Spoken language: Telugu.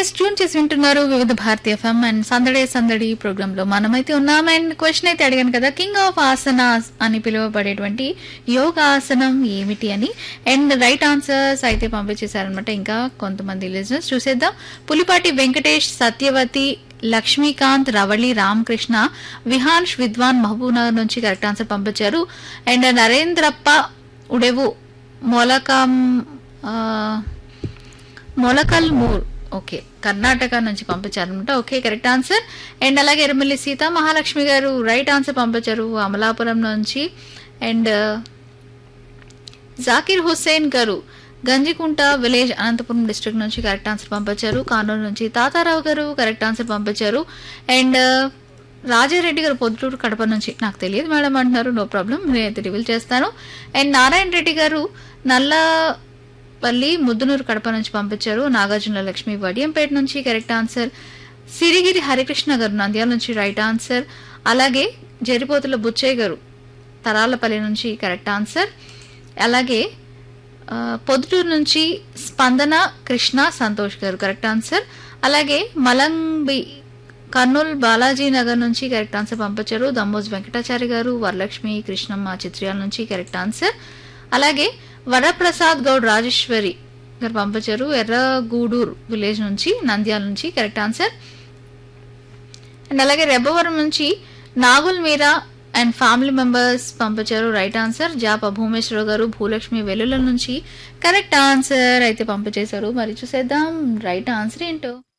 ఎస్ ట్యూన్ చేసి వింటున్నారు వివిధ భారతీయ ఎఫ్ఎం అండ్ సందడే సందడి ప్రోగ్రామ్ లో మనమైతే ఉన్నాం అండ్ క్వశ్చన్ అయితే అడిగాను కదా కింగ్ ఆఫ్ ఆసనాస్ అని పిలువబడేటువంటి యోగాసనం ఏమిటి అని అండ్ రైట్ ఆన్సర్స్ అయితే పంపించేశారనమాట ఇంకా కొంతమంది లిజనర్స్ చూసేద్దాం పులిపాటి వెంకటేష్ సత్యవతి లక్ష్మీకాంత్ రవళి రామకృష్ణ విహాన్ష్ విద్వాన్ మహబూబ్నగర్ నుంచి కరెక్ట్ ఆన్సర్ పంపించారు అండ్ నరేంద్రప్ప ఉడెవు మొలకం ఆ, మొలకల్ మూర్ ఓకే కర్ణాటక నుంచి పంపించారనమాట ఓకే కరెక్ట్ ఆన్సర్ అండ్ అలాగే ఎర్రమల్లి సీత మహాలక్ష్మి గారు రైట్ ఆన్సర్ పంపించారు అమలాపురం నుంచి and Zakir Hussain garu Ganjikunta village Anantapur district నుంచి కరెక్ట్ ఆన్సర్ పంపించారు కానూరు నుంచి తాతారావు గారు కరెక్ట్ ఆన్సర్ పంపించారు అండ్ రాజారెడ్డి గారు పొద్దుటూరు కడప నుంచి నాకు తెలియదు మేడం అంటున్నారు నో ప్రాబ్లం నేనైతే రివీల్ చేస్తాను అండ్ నారాయణ రెడ్డి గారు నల్లపల్లి ముద్దునూరు కడప నుంచి పంపించారు నాగార్జున లక్ష్మి వడియంపేట నుంచి కరెక్ట్ ఆన్సర్ సిరిగిరి హరికృష్ణ గారు నంద్యాల నుంచి రైట్ ఆన్సర్ అలాగే జరిపోతుల బుచ్చయ్య గారు తరాలపల్లి నుంచి కరెక్ట్ ఆన్సర్ అలాగే ఆ, పొద్దుటూరు నుంచి స్పందన కృష్ణ సంతోష్ గారు కరెక్ట్ ఆన్సర్ అలాగే మలంబి కర్నూలు బాలాజీ నగర్ నుంచి కరెక్ట్ ఆన్సర్ పంపించారు దమ్మోజ్ వెంకటాచారి గారు వరలక్ష్మి కృష్ణమ్మ చిత్రియాల నుంచి కరెక్ట్ ఆన్సర్ అలాగే వరప్రసాద్ గౌడ్ రాజేశ్వరి గారు పంపించారు ఎర్రగూడూరు విలేజ్ నుంచి నంద్యాల నుంచి కరెక్ట్ ఆన్సర్ అండ్ అలాగే రెబ్బవరం నుంచి Nagul Meera and family members పంపించారు రైట్ ఆన్సర్ జాప భూమేశ్వర గారు భూలక్ష్మి వెల్లుల నుంచి కరెక్ట్ ఆన్సర్ అయితే పంపించేశారు మరి చూసేద్దాం రైట్ ఆన్సర్ ఏంటో